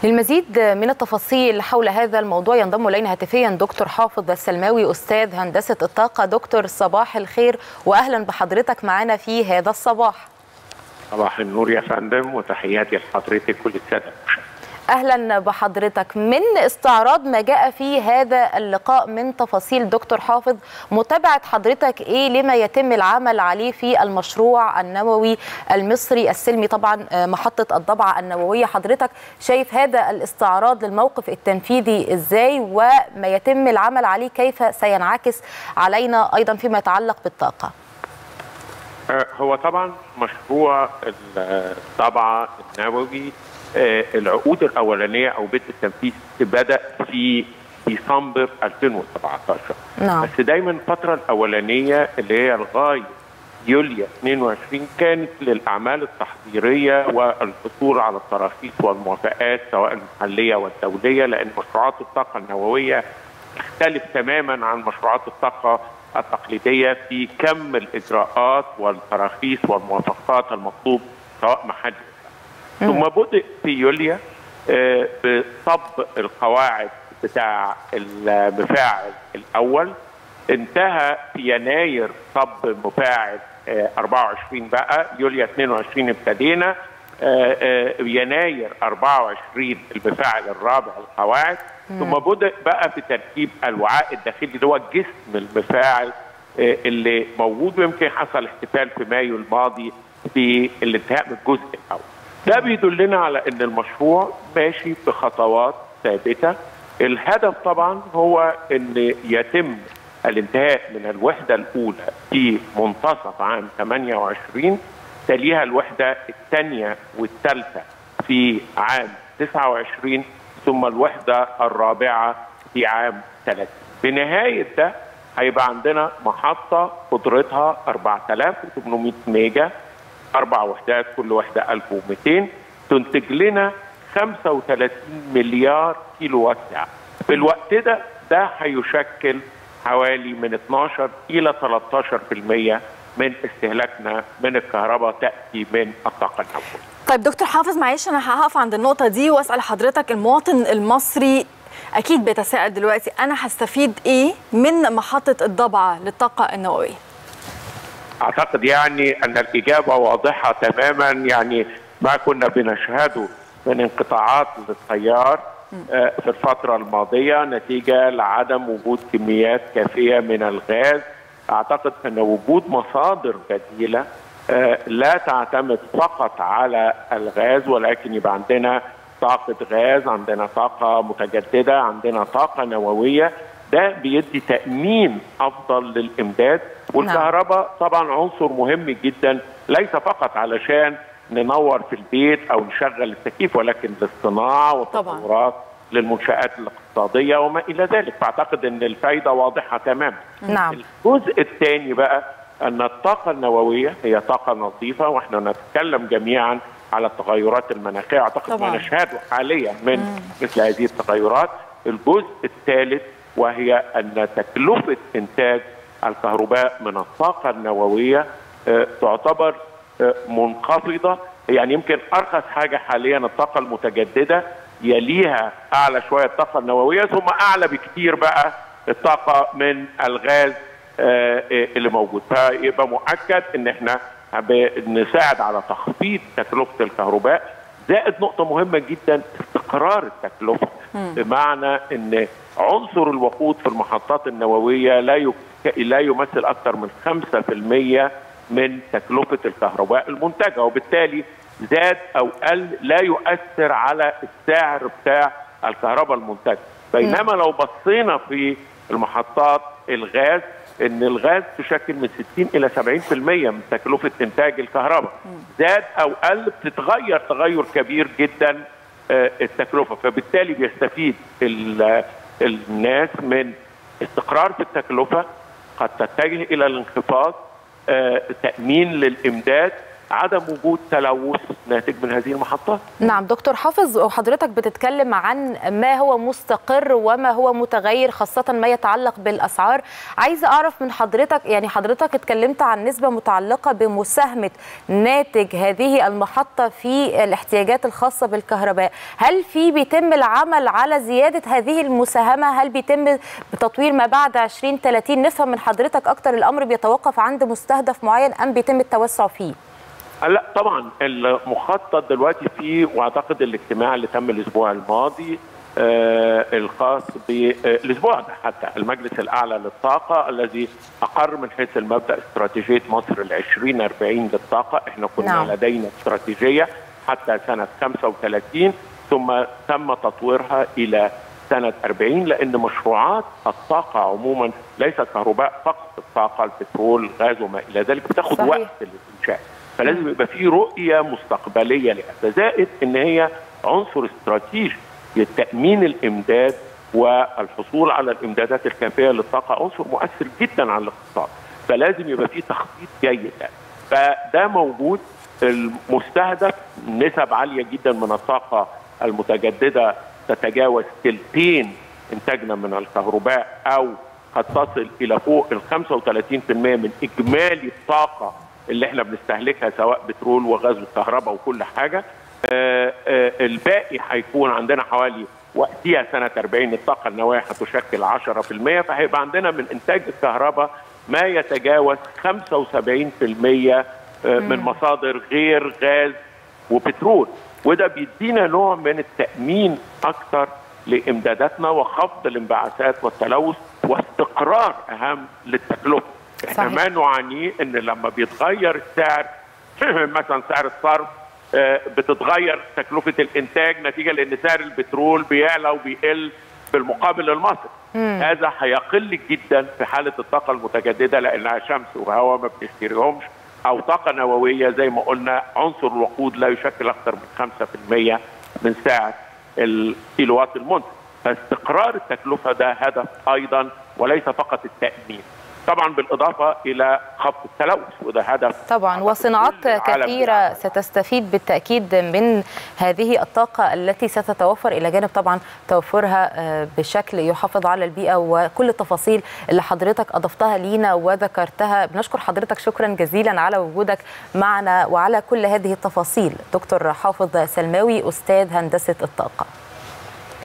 للمزيد من التفاصيل حول هذا الموضوع ينضم الينا هاتفيا دكتور حافظ السلماوي استاذ هندسه الطاقه دكتور صباح الخير واهلا بحضرتك معنا في هذا الصباح صباح النور يا فندم وتحياتي لحضرتك كل الساده اهلا بحضرتك من استعراض ما جاء في هذا اللقاء من تفاصيل دكتور حافظ متابعه حضرتك ايه لما يتم العمل عليه في المشروع النووي المصري السلمي طبعا محطه الضبعه النوويه حضرتك شايف هذا الاستعراض للموقف التنفيذي ازاي وما يتم العمل عليه كيف سينعكس علينا ايضا فيما يتعلق بالطاقه هو طبعا مشروع الضبعه النووي العقود الاولانيه او بدء التنفيذ بدا في ديسمبر 2017 نعم. بس دايما الفتره الاولانيه اللي هي لغايه يوليو 22 كانت للاعمال التحضيريه والحصول على التراخيص والموافقات سواء المحليه والدوليه لان مشروعات الطاقه النوويه تختلف تماما عن مشروعات الطاقه التقليديه في كم الاجراءات والتراخيص والموافقات المطلوب سواء محلي ثم بدأ في يوليو بصب القواعد بتاع المفاعل الأول انتهى في يناير صب مفاعل 24 بقى يوليو 22 ابتدينا يناير 24 المفاعل الرابع القواعد ثم بدأ بقى في تركيب الوعاء الداخلي اللي هو جسم المفاعل اللي موجود ويمكن حصل احتفال في مايو الماضي بالانتهاء من الجزء الأول ده بيدلنا على ان المشروع ماشي بخطوات ثابته الهدف طبعا هو ان يتم الانتهاء من الوحده الاولى في منتصف عام 28 تليها الوحده الثانيه والثالثه في عام 29 ثم الوحده الرابعه في عام 30 بنهايه ده هيبقى عندنا محطه قدرتها 4800 ميجا اربع وحدات كل وحده 1200 تنتج لنا 35 مليار كيلو وات ساعه في الوقت ده ده هيشكل حوالي من 12 الى 13% من استهلاكنا من الكهرباء تاتي من الطاقه النوويه. طيب دكتور حافظ معلش انا هقف عند النقطه دي واسال حضرتك المواطن المصري اكيد بيتساءل دلوقتي انا هستفيد ايه من محطه الضبعه للطاقه النوويه؟ اعتقد يعني ان الاجابه واضحه تماما يعني ما كنا بنشهده من انقطاعات للتيار في الفتره الماضيه نتيجه لعدم وجود كميات كافيه من الغاز اعتقد ان وجود مصادر بديله لا تعتمد فقط على الغاز ولكن يبقى عندنا طاقه غاز عندنا طاقه متجدده عندنا طاقه نوويه ده بيدي تامين افضل للامداد والكهرباء طبعا عنصر مهم جدا ليس فقط علشان ننور في البيت او نشغل التكييف ولكن للصناعه والتطورات للمنشات الاقتصاديه وما الى ذلك فاعتقد ان الفائده واضحه تماما نعم الجزء الثاني بقى ان الطاقه النوويه هي طاقه نظيفه واحنا نتكلم جميعا على التغيرات المناخيه اعتقد طبعاً. ما نشهده حاليا من مم. مثل هذه التغيرات الجزء الثالث وهي ان تكلفه انتاج الكهرباء من الطاقه النوويه آه، تعتبر آه، منخفضه يعني يمكن ارخص حاجه حاليا الطاقه المتجدده يليها اعلى شويه الطاقه النوويه ثم اعلى بكتير بقى الطاقه من الغاز آه، اللي موجود فيبقى مؤكد ان احنا نساعد على تخفيض تكلفه الكهرباء زائد نقطة مهمة جدا استقرار التكلفة بمعنى ان عنصر الوقود في المحطات النووية لا يك... لا يمثل أكثر من 5% من تكلفة الكهرباء المنتجة وبالتالي زاد أو قل لا يؤثر على السعر بتاع الكهرباء المنتجة بينما لو بصينا في المحطات الغاز ان الغاز تشكل من 60 الى 70% من تكلفه انتاج الكهرباء زاد او قل بتتغير تغير كبير جدا آه، التكلفه فبالتالي بيستفيد ال- الناس من استقرار في التكلفه قد تتجه الى الانخفاض آه، تامين للامداد عدم وجود تلوث ناتج من هذه المحطات نعم دكتور حافظ وحضرتك بتتكلم عن ما هو مستقر وما هو متغير خاصة ما يتعلق بالأسعار عايزة أعرف من حضرتك يعني حضرتك اتكلمت عن نسبة متعلقة بمساهمة ناتج هذه المحطة في الاحتياجات الخاصة بالكهرباء هل في بيتم العمل على زيادة هذه المساهمة هل بيتم بتطوير ما بعد 2030 نفهم من حضرتك أكتر الأمر بيتوقف عند مستهدف معين أم بيتم التوسع فيه لا طبعا المخطط دلوقتي فيه واعتقد الاجتماع اللي تم الاسبوع الماضي آه الخاص بالاسبوع ده حتى المجلس الاعلى للطاقه الذي اقر من حيث المبدا استراتيجيه مصر ل 2040 للطاقه احنا كنا نعم. لدينا استراتيجيه حتى سنه 35 ثم تم تطويرها الى سنه 40 لان مشروعات الطاقه عموما ليست كهرباء فقط الطاقه البترول الغاز وما الى ذلك بتاخد صحيح. وقت للانشاء فلازم يبقى في رؤيه مستقبليه لهذا زائد ان هي عنصر استراتيجي لتامين الامداد والحصول على الامدادات الكافيه للطاقه عنصر مؤثر جدا على الاقتصاد فلازم يبقى في تخطيط جيد فده موجود المستهدف نسب عاليه جدا من الطاقه المتجدده تتجاوز ثلثين انتاجنا من الكهرباء او قد تصل الى فوق ال 35% من اجمالي الطاقه اللي احنا بنستهلكها سواء بترول وغاز وكهرباء وكل حاجه آآ آآ الباقي هيكون عندنا حوالي وقتها سنه 40 الطاقه النوويه هتشكل 10% فهيبقى عندنا من انتاج الكهرباء ما يتجاوز 75% من مصادر غير غاز وبترول وده بيدينا نوع من التامين اكثر لامداداتنا وخفض الانبعاثات والتلوث واستقرار اهم للتكلفه احنا صحيح. ما نعانيه ان لما بيتغير السعر مثلا سعر الصرف بتتغير تكلفه الانتاج نتيجه لان سعر البترول بيعلى وبيقل بالمقابل المصري هذا هيقل جدا في حاله الطاقه المتجدده لانها شمس وهواء ما بنشتريهمش او طاقه نوويه زي ما قلنا عنصر الوقود لا يشكل اكثر من 5% من سعر الكيلووات المنتج فاستقرار التكلفه ده هدف ايضا وليس فقط التامين طبعا بالاضافه الى خفض التلوث وده هدف طبعا وصناعات كثيره ستستفيد بالتاكيد من هذه الطاقه التي ستتوفر الى جانب طبعا توفرها بشكل يحافظ على البيئه وكل التفاصيل اللي حضرتك اضفتها لينا وذكرتها بنشكر حضرتك شكرا جزيلا على وجودك معنا وعلى كل هذه التفاصيل دكتور حافظ سلماوي استاذ هندسه الطاقه